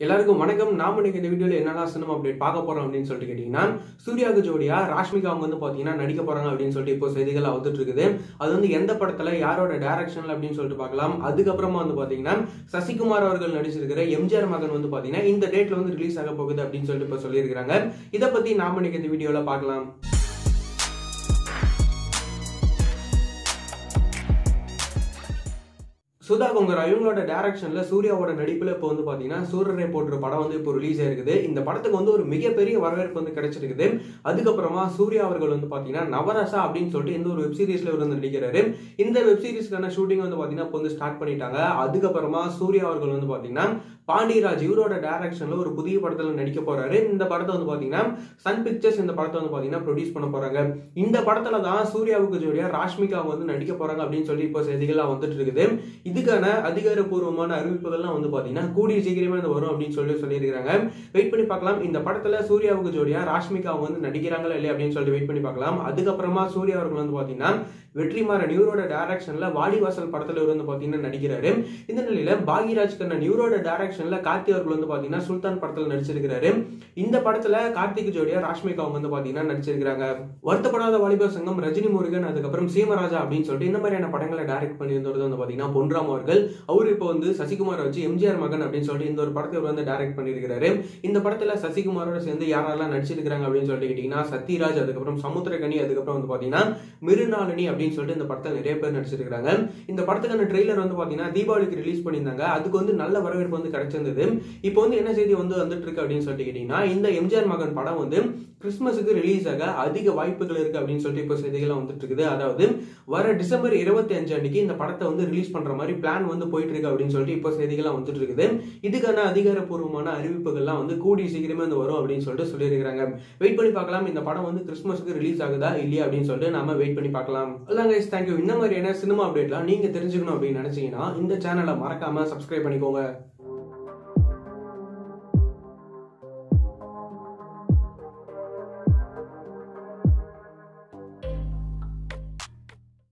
எல்லாருக்கும் வணக்கம் நாம இன்னைக்கு இந்த வீடியோல என்னெல்லாம் சினிமா அப்டேட் பார்க்க போறோம் அப்படின்னு சொல்லிட்டு கேட்டீங்கன்னா சூர்யாவுக்கு ஜோடியா ராஷ்மிகா அவங்க வந்து பாத்தீங்கன்னா நடிக்க போறாங்க அப்படின்னு சொல்லிட்டு இப்போ செய்திகள் வந்துட்டு இருக்குது அது வந்து எந்த படத்துல யாரோட டைரக்ஷன்ல அப்படின்னு சொல்லிட்டு பார்க்கலாம் அதுக்கப்புறமா வந்து பாத்தீங்கன்னா சசிகுமார் அவர்கள் நடிச்சிருக்கிற எம்ஜிஆர் மகன் வந்து பாத்தீங்கன்னா இந்த டேட்ல வந்து ரிலீஸ் ஆக போகுது அப்படின்னு சொல்லிட்டு இப்போ சொல்லியிருக்காங்க இதை பத்தி நாம இன்னைக்கு இந்த வீடியோல பார்க்கலாம் சுதா கொங்கரா இவங்களோட டைரக்ஷன்ல சூர்யாவோட நடிப்புல இப்போ வந்து பாத்தீங்கன்னா சூரரை போன்ற படம் வந்து இப்போ ரிலீஸ் ஆயிருக்குது இந்த படத்துக்கு வந்து ஒரு மிகப்பெரிய வரவேற்பு வந்து கிடைச்சிருக்குது அதுக்கப்புறமா சூர்யா அவர்கள் வந்து பாத்தீங்கன்னா நவரசா அப்படின்னு சொல்லிட்டு இந்த ஒரு வெப் சீரிஸ்ல இவர் வந்து நடிக்கிறாரு இந்த வெப் சீரிஸ்க்கான ஷூட்டிங் வந்து பாத்தீங்கன்னா இப்போ வந்து ஸ்டார்ட் பண்ணிட்டாங்க அதுக்கப்புறமா சூர்யா அவர்கள் வந்து பாத்தீங்கன்னா பாண்டியராஜ் இவரோட டைரக்ஷன்ல ஒரு புதிய படத்துல நடிக்க போறாரு இந்த படத்தை வந்து பாத்தீங்கன்னா சன் பிக்சர்ஸ் இந்த படத்தை வந்து பாத்தீங்கன்னா ப்ரொடியூஸ் பண்ண போறாங்க இந்த படத்துல தான் சூர்யாவுக்கு ஜோடியா ராஷ்மிகா வந்து நடிக்க போறாங்க அப்படின்னு சொல்லி இப்போ செய்திகள்லாம் வந்துட்டு இருக்குது இதுக்கான அதிகாரப்பூர்வமான அறிவிப்புகள்லாம் வந்து பாத்தீங்கன்னா கூடிய சீக்கிரமே வந்து வரும் அப்படின்னு சொல்லி சொல்லியிருக்காங்க வெயிட் பண்ணி பார்க்கலாம் இந்த படத்துல சூர்யாவுக்கு ஜோடியா ராஷ்மிகா அவங்க வந்து நடிக்கிறாங்களா இல்லையா அப்படின்னு சொல்லிட்டு வெயிட் பண்ணி பார்க்கலாம் அதுக்கப்புறமா சூர்யா அவர்கள் வந்து பாத்தீங்கன்னா வெற்றிமாறன் இவரோட டைரக்ஷன்ல வாடிவாசல் படத்துல இவர் வந்து பாத்தீங்கன்னா நடிக்கிறாரு இந்த நிலையில பாகியராஜ் கண்ணன் இவரோட டைரக்ஷன்ல கார்த்தி அவர்கள் வந்து பாத்தீங்கன்னா சுல்தான் படத்துல நடிச்சிருக்கிறாரு இந்த படத்துல கார்த்திக் ஜோடியா ராஷ்மிகா அவங்க வந்து பாத்தீங்கன்னா நடிச்சிருக்காங்க வருத்தப்படாத வாலிபர் சங்கம் ரஜினி முருகன் அதுக்கப்புறம் சீமராஜா அப்படின்னு சொல்லிட்டு இந்த மாதிரியான படங்களை டைரக்ட் பண்ணி வந்தது வந்து பாத்தீங்கன்னா பொன்ராம் அவர்கள் அவர் இப்போ வந்து சசிகுமார் வச்சு எம்ஜிஆர் மகன் அப்படின்னு சொல்லிட்டு இந்த ஒரு படத்தை இவர் வந்து டைரக்ட் பண்ணியிருக்கிறாரு இந்த படத்துல சசிகுமாரோட சேர்ந்து யாரெல்லாம் நடிச்சிருக்காங்க அப்படின்னு சொல்லிட்டு கேட்டீங்கன்னா சத்யராஜ் அதுக்கப்புறம் சமுத்திரகனி அதுக்கப்புறம் வந்து பாத்தீங்கன்னா மிருநாளினி அப்படின்னு சொல்லிட்டு இந்த படத்தை நிறைய பேர் நடிச்சிருக்காங்க இந்த படத்துக்கான ட்ரெய்லர் வந்து பாத்தீங்கன்னா தீபாவளிக்கு ரிலீஸ் பண்ணியிருந்தாங்க அதுக்கு வந்து நல்ல வரவேற்பு வந்து கிடைச்சிருந்தது இப்போ வந்து என்ன செய்தி வந்து வந்துட்டு இருக்கு அப்படின்னு சொல்லிட்டு கேட்டீங்கன்னா இந்த எம்ஜிஆர் மகன் படம் வந்து கிறிஸ்மஸுக்கு ரிலீஸ் ஆக அதிக வாய்ப்புகள் இருக்கு அப்படின்னு சொல்லிட்டு இப்போ செய்திகள் வந்துட்டு இருக்குது அதாவது வர டிசம்பர் இருபத்தி அஞ்சு அன்னைக்கு இந்த படத்தை வந்து ரிலீஸ் பண்ற மாதிரி பிளான் வந்து போயிட்டு இருக்கு அப்படின்னு சொல்லிட்டு இப்போ செய்திகள்லாம் வந்துட்டு இருக்குது இதுக்கான அதிகாரப்பூர்வமான அறிவிப்புகள்லாம் வந்து கூடிய சீக்கிரமே வந்து வரும் அப்படின்னு சொல்லிட்டு சொல்லியிருக்காங்க வெயிட் பண்ணி பார்க்கலாம் இந்த படம் வந்து கிறிஸ்மஸுக்கு ரிலீஸ் ஆகுதா இல்லையா அப்படின்னு சொல்லிட்டு நாம வெயிட் பண்ணி பார்க்கலாம் அதான் கைஸ் தேங்க்யூ இந்த மாதிரியான சினிமா அப்டேட்லாம் நீங்க தெரிஞ்சுக்கணும் அப்படின்னு நினைச்சீங்கன்னா இந்த சேனலை மறக்காம சப்ஸ்கிரைப் பண்ணிக்கோங்க